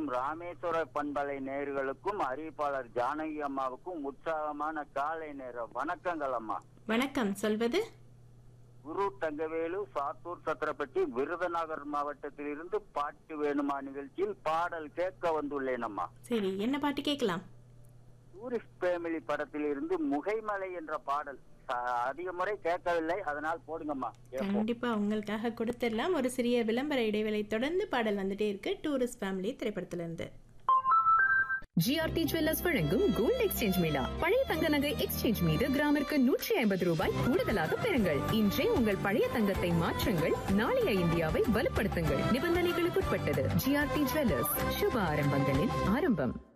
மற்றும் ராமேஸ்வர பண்பலை நேயர்களுக்கும் அறிவிப்பாளர் ஜானகி அம்மாவுக்கும் உற்சாகமான காலை நேர வணக்கங்கள் அம்மா வணக்கம் சொல்வது குரு தங்கவேலு சாத்தூர் சத்திரப்பட்டி விருதுநகர் மாவட்டத்தில் இருந்து பாட்டு வேணுமா நிகழ்ச்சியில் பாடல் கேட்க வந்துள்ளேன் அம்மா சரி என்ன பாட்டு கேட்கலாம் டூரிஸ்ட் ஃபேமிலி படத்தில் இருந்து முகைமலை என்ற பாடல் அ- அதிக முறை கேட்கவில்லை அதனால் போடுங்கம்மா கேட்போம். கண்டிப்பா உங்களுக்காக கொடுத்துடலாம் ஒரு சிறிய விளம்பர இடைவேளை தொடர்ந்து பாடல் வந்துட்டே இருக்கு டூரிஸ்ட் ஃபேமிலி திரைப்படத்துல இருந்து ஜிஆர்டி ஜுவல்லர்ஸ் வழங்கும் கோல்ட் எக்ஸ்சேஞ்ச் மேளா பழைய தங்க நகை எக்ஸ்சேஞ்ச் மீது கிராமிற்கு நூற்றி ஐம்பது ரூபாய் கூடுதலாக பெறுங்கள் இன்றே உங்கள் பழைய தங்கத்தை மாற்றுங்கள் நாளைய இந்தியாவை வலுப்படுத்துங்கள் நிபந்தனைகளுக்குட்பட்டது ஜிஆர்டி ஜுவல்லர்ஸ் சுப ஆரம்பங்களின் ஆரம்பம்